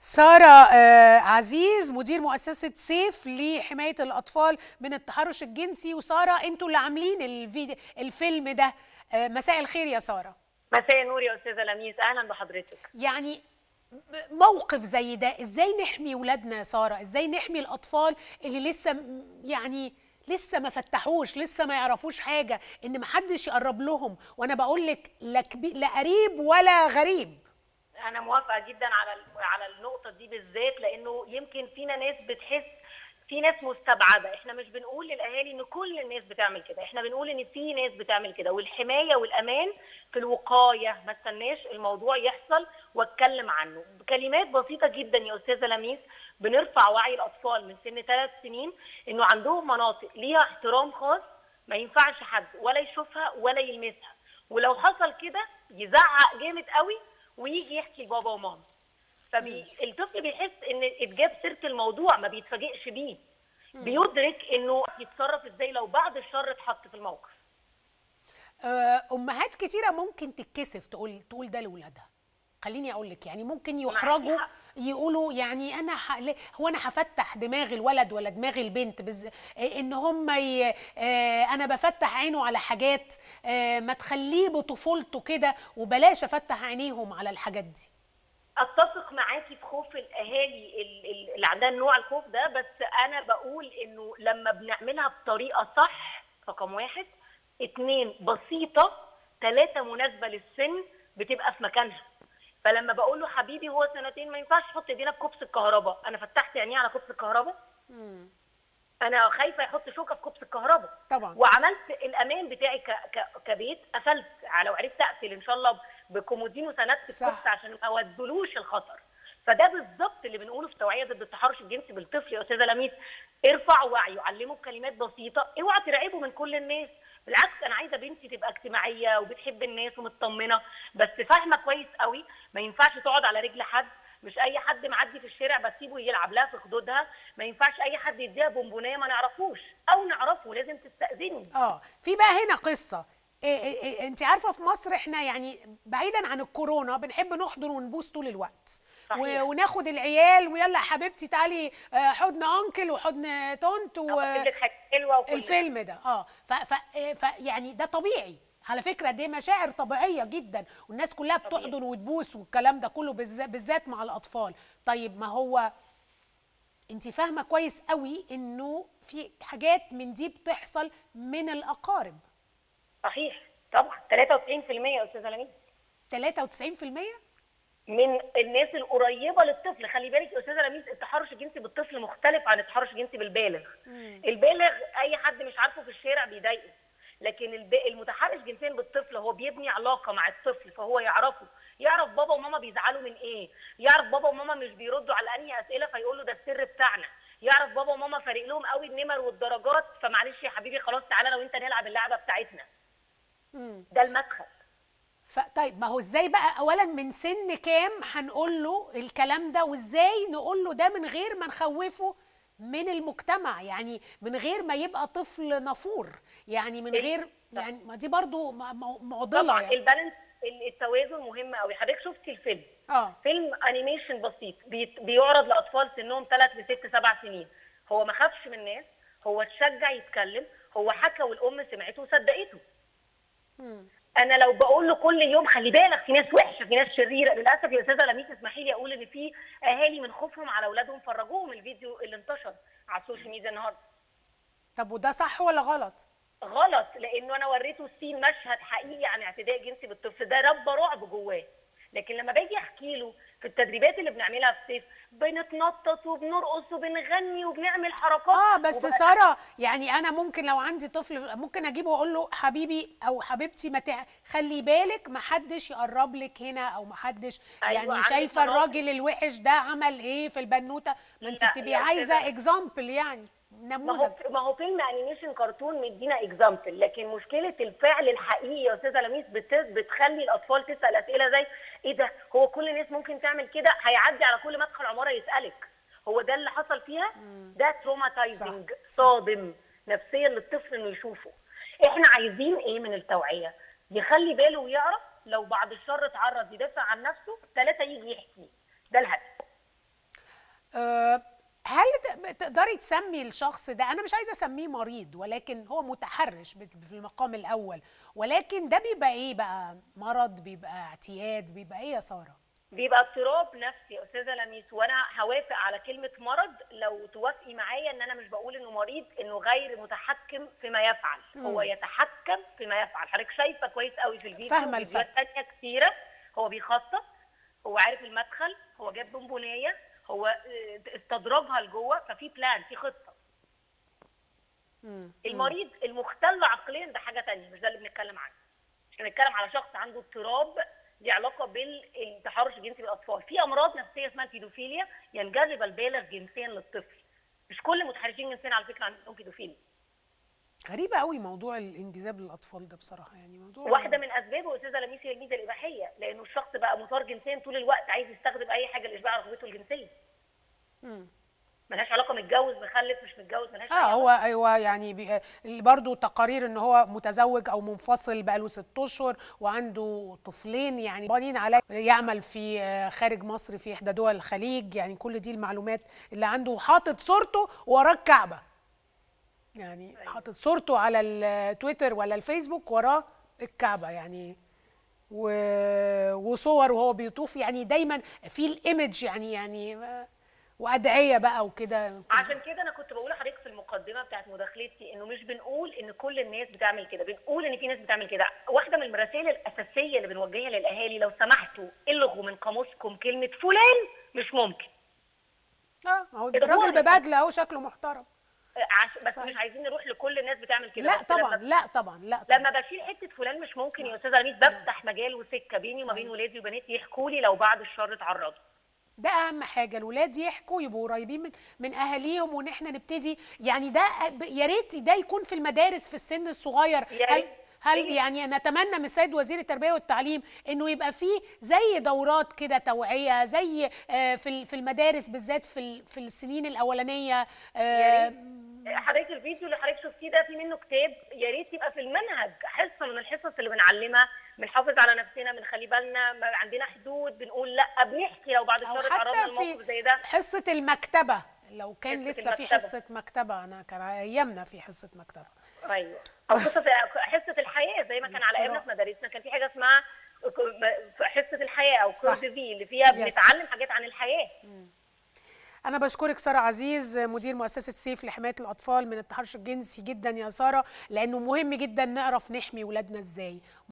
سارة آه، عزيز مدير مؤسسة سيف لحماية الأطفال من التحرش الجنسي وسارة انتوا اللي عاملين الفيديو الفيلم ده آه، مساء الخير يا سارة مساء النور يا استاذه لميس اهلا بحضرتك يعني موقف زي ده ازاي نحمي ولادنا يا سارة ازاي نحمي الأطفال اللي لسه م- يعني لسه ما فتحوش لسه ما يعرفوش حاجة ان محدش يقرب لهم وانا بقول لك لا كبي- لا قريب ولا غريب انا موافقه جدا على ال- على النقطه دي بالذات لانه يمكن فينا ناس بتحس في ناس مستبعده احنا مش بنقول للاهالي ان كل الناس بتعمل كده احنا بنقول ان في ناس بتعمل كده والحمايه والامان في الوقايه ما استناش الموضوع يحصل واتكلم عنه بكلمات بسيطه جدا يا استاذه لميس بنرفع وعي الاطفال من سن ثلاث سنين انه عندهم مناطق ليها احترام خاص ما ينفعش حد ولا يشوفها ولا يلمسها ولو حصل كده يزعق جامد قوي ويجي يحكي لبابا وماما فالطفل بيحس ان اتجاب سيره الموضوع ما بيتفاجئش بيه بيدرك انه يتصرف ازاي لو بعد الشر اتحط في الموقف آه، امهات كتيره ممكن تتكسف تقول تقول ده لاولادها خليني اقول لك يعني ممكن يحرجوا حق. يقولوا يعني انا ح... ليه- هو انا هفتح دماغ الولد ولا دماغ البنت بز... آه، ان هم ي... آه، انا بفتح عينه على حاجات آه، ما تخليه بطفولته كده وبلاش افتح عينيهم على الحاجات دي اتفق معاكي في خوف الاهالي ال- ال- اللي عندها نوع الخوف ده بس انا بقول انه لما بنعملها بطريقه صح رقم واحد اتنين بسيطه ثلاثه مناسبه للسن بتبقى في مكانها فلما بقول له حبيبي هو سنتين ما ينفعش تحط ايدينا في كوبس الكهرباء انا فتحت عينيه على كوبس الكهرباء انا خايفه يحط شوكه في كوبس الكهرباء طبعا وعملت الامان بتاعي ك... ك... كبيت قفلت لو عرفت اقفل ان شاء الله بكومودين وسندت صح. الكوبس عشان ما اودلوش الخطر فده بالظبط اللي بنقوله في توعيه ضد التحرش الجنسي بالطفل يا استاذه لميس ارفع وعيه علمه بكلمات بسيطه اوعى ترعبه من كل الناس بالعكس انا عايزه بنتي تبقى اجتماعيه وبتحب الناس ومطمنه بس فاهمه كويس قوي ما ينفعش تقعد على رجل حد مش اي حد معدي في الشارع بسيبه يلعب لها في خدودها ما ينفعش اي حد يديها بونبونيه ما نعرفوش او نعرفه لازم تستاذني اه في بقى هنا قصه إيه إيه إيه انت عارفه في مصر احنا يعني بعيدا عن الكورونا بنحب نحضن ونبوس طول الوقت صحيح. و- وناخد العيال ويلا يا حبيبتي تعالي آه، حضن انكل وحضن طنط و... اجيب لك حاجه حلوه وكل الفيلم ده اه ف, ف, ف يعني ده طبيعي على فكره دي مشاعر طبيعيه جدا والناس كلها طبيعي. بتحضن وتبوس والكلام ده كله بالذات بالذات مع الاطفال طيب ما هو انت فاهمه كويس قوي انه في حاجات من دي بتحصل من الاقارب صحيح طبعا 93% يا استاذه لميس 93% من الناس القريبه للطفل خلي بالك يا استاذه لميس التحرش الجنسي بالطفل مختلف عن التحرش الجنسي بالبالغ البالغ اي حد مش عارفه في الشارع بيضايقه لكن الب- المتحرش جنسيا بالطفل هو بيبني علاقه مع الطفل فهو يعرفه يعرف بابا وماما بيزعلوا من ايه يعرف بابا وماما مش بيردوا على انهي اسئله فيقول له ده السر بتاعنا يعرف بابا وماما فارق لهم قوي النمر والدرجات فمعلش يا حبيبي خلاص تعالى انا وانت نلعب اللعبه بتاعتنا مم. ده المدخل ف... طيب ما هو ازاي بقى اولا من سن كام هنقول له الكلام ده وازاي نقول له ده من غير ما نخوفه من المجتمع يعني من غير ما يبقى طفل نفور يعني من غير يعني ما دي برضو م- م- معضله طبعا يعني. البالانس التوازن مهم قوي حضرتك شفتي الفيلم اه فيلم انيميشن بسيط بيت- بيعرض لاطفال سنهم 3 ل 6 7 سنين هو ما خافش من الناس هو اتشجع يتكلم هو حكى والام سمعته وصدقته مم. انا لو بقول له كل يوم خلي بالك في ناس وحشه في ناس شريره للاسف يا استاذه لميس اسمحي لي اقول ان في اهالي من خوفهم على اولادهم فرجوهم الفيديو اللي انتشر على السوشيال ميديا النهارده طب وده صح ولا غلط غلط لانه انا وريته السين مشهد حقيقي عن اعتداء جنسي بالطفل ده ربى رعب جواه لكن لما باجي احكي له في التدريبات اللي بنعملها في سيف بنتنطط وبنرقص وبنغني وبنعمل حركات اه بس وبقى- ساره يعني انا ممكن لو عندي طفل ممكن اجيبه واقول له حبيبي او حبيبتي ما تع... خلي بالك ما حدش يقرب لك هنا او ما حدش أيوة، يعني عندك شايفه مناطق. الراجل الوحش ده عمل ايه في البنوته ما انت لا، بتبقي يا عايزه أستاذة. اكزامبل يعني ما هو نموذج ما هو فيلم انيميشن كرتون مدينا اكزامبل لكن مشكله الفعل الحقيقي يا استاذه لميس بت- بتخلي الاطفال تسال اسئله زي ايه ده هو كل الناس ممكن تعمل كده هيعدي على كل مدخل عماره يسالك هو ده اللي حصل فيها ده تروماتايزنج صح. صادم نفسيا للطفل انه يشوفه احنا عايزين ايه من التوعيه يخلي باله ويعرف لو بعد الشر اتعرض يدافع عن نفسه ثلاثه يجي يحكي ده الهدف تقدري تسمي الشخص ده انا مش عايزه اسميه مريض ولكن هو متحرش بت- في المقام الاول ولكن ده بيبقى ايه بقى مرض بيبقى اعتياد بيبقى ايه يا ساره بيبقى اضطراب نفسي يا استاذه لميس وانا هوافق على كلمه مرض لو توافقي معايا ان انا مش بقول انه مريض انه غير متحكم فيما يفعل مم. هو يتحكم فيما يفعل حضرتك شايفه كويس قوي في الفيديو فاهمة فيديوهات تانية كتيره هو بيخطط هو عارف المدخل هو جاب بونبونيه هو آه، استدرجها لجوه ففي بلان في خطه مم. المريض المختل عقليا ده حاجه تانية مش ده اللي بنتكلم عنه مش بنتكلم على شخص عنده اضطراب ليه علاقه بالتحرش الجنسي بالاطفال في امراض نفسيه اسمها البيدوفيليا ينجذب البالغ جنسيا للطفل مش كل المتحرشين جنسيا على فكره عندهم بيدوفيليا غريبه قوي موضوع الانجذاب للاطفال ده بصراحه يعني موضوع واحده من اسبابه استاذه لميس هي الميزه الاباحيه لانه الشخص بقى مثار جنسيا طول الوقت عايز يستخدم اي حاجه لاشباع رغبته الجنسيه مم. ملهاش علاقه متجوز مخلف مش متجوز ملهاش أي اه علاقة. هو هو يعني بي- برضو تقارير ان هو متزوج او منفصل بقاله ست اشهر وعنده طفلين يعني بانين عليه يعمل في آه، خارج مصر في احدى دول الخليج يعني كل دي المعلومات اللي عنده وحاطط صورته وراه الكعبه يعني حاطط صورته على التويتر ولا الفيسبوك وراه الكعبه يعني و... وصور وهو بيطوف يعني دايما في الايمج يعني يعني آه، وادعيه بقى وكده عشان كده انا كنت بقول لحضرتك في المقدمه بتاعت مداخلتي انه مش بنقول ان كل الناس بتعمل كده بنقول ان في ناس بتعمل كده واحده من المراسيل الاساسيه اللي بنوجهها للاهالي لو سمحتوا الغوا من قاموسكم كلمه فلان مش ممكن اه ما هو كده الراجل هو- ببدله اهو شكله محترم عش... بس صحيح. مش عايزين نروح لكل الناس بتعمل كده لا بس طبعا لما... لا طبعا لا طبعا لما بشيل حته فلان مش ممكن يا استاذه رميس بفتح مجال وسكه بيني وما صحيح. بين ولادي وبناتي يحكوا لي لو بعد الشر اتعرضوا ده اهم حاجه الولاد يحكوا يبقوا قريبين من من اهاليهم وان احنا نبتدي يعني ده ب- يا ريت ده يكون في المدارس في السن الصغير يا هل ريت. هل أيوة. يعني نتمنى من السيد وزير التربيه والتعليم انه يبقى فيه زي دورات كده توعيه زي آه، في ال- في المدارس بالذات في ال- في السنين الاولانيه آه، يا ريت. حضرتك الفيديو اللي حضرتك شفتيه ده في منه كتاب يا ريت يبقى في المنهج حصه من الحصص اللي بنعلمها بنحافظ على نفسنا بنخلي بالنا ما عندنا حدود بنقول لا بنحكي لو بعد او الشر اتعرضنا حتى لموقف في زي ده حصه المكتبه لو كان حصة لسه في المكتبة. حصه مكتبه انا كان ايامنا في حصه مكتبه ايوه او قصه حصه الحياه زي ما كان على ايامنا في مدارسنا كان في حاجه اسمها حصه الحياه او صح. كورس في اللي فيها Yes. بنتعلم حاجات عن الحياه أنا بشكرك سارة عزيز مدير مؤسسة سيف لحماية الأطفال من التحرش الجنسي جدا يا سارة لأنه مهم جدا نعرف نحمي ولادنا إزاي